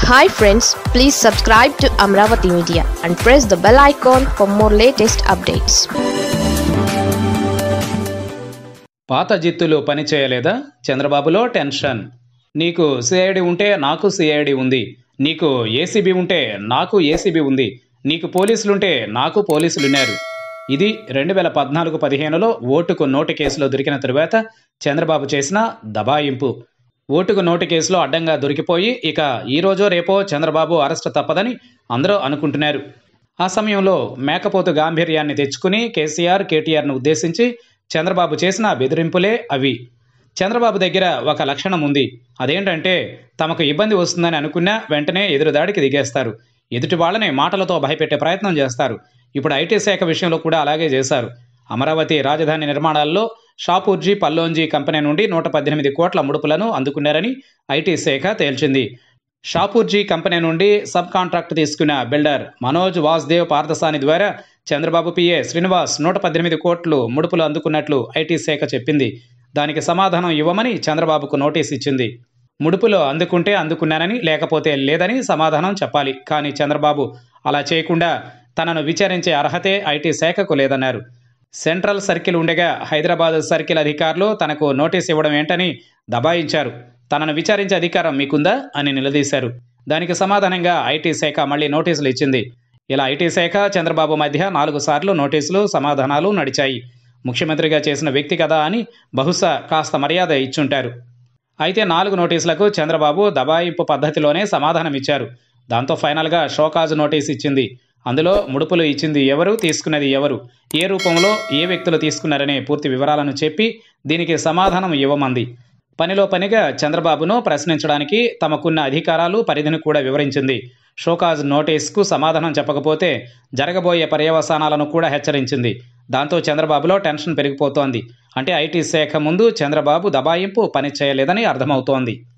hi friends please subscribe to Amaravati media and press the bell icon for more latest updates పాత జిత్తులు పని చేయలేదా చంద్రబాబులో tension నీకు CID ఉంటే నాకు సిఐడి ఉంది నీకు ఏసీబీ ఉంటే నాకు ఏసీబీ ఉంది నీకు పోలీసులుంటే నాకు పోలీసులు ఉన్నారు ఇది రెండు వేల పద్నాలుగు పదిహేనులో ఓటుకు నోటు కేసులో దొరికిన తరువాత చంద్రబాబు చేసిన దబాయింపు ఓటుకు నోటు కేసులో అడ్డంగా దొరికిపోయి ఇక ఈ రోజో రేపో చంద్రబాబు అరెస్టు తప్పదని అందరూ అనుకుంటున్నారు ఆ సమయంలో మేకపోతు గాంభీర్యాన్ని తెచ్చుకుని కేసీఆర్ కేటీఆర్ను ఉద్దేశించి చంద్రబాబు చేసిన బెదిరింపులే అవి చంద్రబాబు దగ్గర ఒక లక్షణం ఉంది అదేంటంటే తమకు ఇబ్బంది వస్తుందని అనుకున్నా వెంటనే ఎదురుదాడికి దిగేస్తారు ఎదుటి వాళ్ళని మాటలతో భయపెట్టే ప్రయత్నం చేస్తారు ఇప్పుడు ఐటీ శాఖ విషయంలో కూడా అలాగే చేశారు అమరావతి రాజధాని నిర్మాణాల్లో షాపూర్జీ పల్లోంజీ కంపెనీ నుండి నూట పద్దెనిమిది కోట్ల ముడుపులను అందుకున్నారని ఐటీ శాఖ తేల్చింది షాపూర్జీ కంపెనీ నుండి సబ్ కాంట్రాక్ట్ తీసుకున్న బిల్డర్ మనోజ్ వాసుదేవ్ పార్థసాని ద్వారా చంద్రబాబు పిఏ శ్రీనివాస్ నూట పద్దెనిమిది కోట్లు ముడుపులు అందుకున్నట్లు ఐటీ శాఖ చెప్పింది దానికి సమాధానం ఇవ్వమని చంద్రబాబుకు నోటీస్ ఇచ్చింది ముడుపులు అందుకుంటే అందుకున్నానని లేకపోతే లేదని సమాధానం చెప్పాలి కానీ చంద్రబాబు అలా చేయకుండా తనను విచారించే అర్హతే ఐటీ శాఖకు లేదన్నారు సెంట్రల్ సర్కిల్ ఉండగా హైదరాబాద్ సర్కిల్ అధికారులు తనకు నోటీస్ ఇవ్వడం ఏంటని దబాయించారు తనను విచారించే అధికారం మీకుందా అని నిలదీశారు దానికి సమాధానంగా ఐటీ శాఖ మళ్ళీ నోటీసులు ఇచ్చింది ఇలా ఐటీ శాఖ చంద్రబాబు మధ్య నాలుగు సార్లు నోటీసులు సమాధానాలు నడిచాయి ముఖ్యమంత్రిగా చేసిన వ్యక్తి కదా అని బహుశా కాస్త మర్యాద ఇచ్చుంటారు అయితే నాలుగు నోటీసులకు చంద్రబాబు దబాయింపు పద్ధతిలోనే సమాధానం ఇచ్చారు దాంతో ఫైనల్గా షోకాజు నోటీస్ ఇచ్చింది అందులో ముడుపులు ఇచ్చింది ఎవరు తీసుకున్నది ఎవరు ఏ రూపంలో ఏ వ్యక్తులు తీసుకున్నారనే పూర్తి వివరాలను చెప్పి దీనికి సమాధానం ఇవ్వమంది పనిలో పనిగా చంద్రబాబును ప్రశ్నించడానికి తమకున్న అధికారాలు పరిధిని కూడా వివరించింది షోకాజ్ నోటీస్కు సమాధానం చెప్పకపోతే జరగబోయే పర్యవసానాలను కూడా హెచ్చరించింది దాంతో చంద్రబాబులో టెన్షన్ పెరిగిపోతోంది అంటే ఐటీ శాఖ ముందు చంద్రబాబు దబాయింపు పని చేయలేదని అర్థమవుతోంది